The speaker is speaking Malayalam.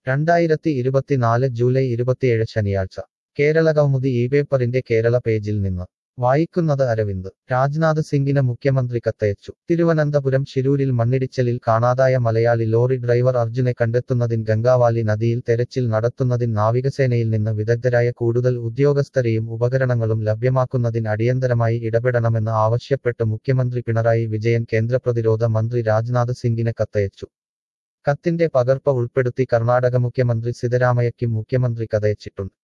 രണ്ടായിരത്തി ഇരുപത്തിനാല് ജൂലൈ ഇരുപത്തിയേഴ് ശനിയാഴ്ച കേരള കൗമുദി ഈ പേപ്പറിന്റെ കേരള പേജിൽ നിന്ന് വായിക്കുന്നത് അരവിന്ദ് രാജ്നാഥ് സിംഗിന് മുഖ്യമന്ത്രി കത്തയച്ചു തിരുവനന്തപുരം ശിരൂരിൽ മണ്ണിടിച്ചലിൽ കാണാതായ മലയാളി ലോറി ഡ്രൈവർ അർജുനെ കണ്ടെത്തുന്നതിൻ ഗംഗാവാലി നദിയിൽ തെരച്ചിൽ നടത്തുന്നതിൻ നാവികസേനയിൽ നിന്ന് വിദഗ്ധരായ കൂടുതൽ ഉദ്യോഗസ്ഥരെയും ഉപകരണങ്ങളും ലഭ്യമാക്കുന്നതിന് അടിയന്തരമായി ഇടപെടണമെന്ന് ആവശ്യപ്പെട്ട് മുഖ്യമന്ത്രി പിണറായി വിജയൻ കേന്ദ്ര പ്രതിരോധ മന്ത്രി രാജ്നാഥ് സിംഗിന് കത്തയച്ചു കത്തിന്റെ പകർപ്പ് ഉൾപ്പെടുത്തി കർണാടക മുഖ്യമന്ത്രി സിദ്ധരാമയ്യയ്ക്കും മുഖ്യമന്ത്രി കഥയച്ചിട്ടുണ്ട്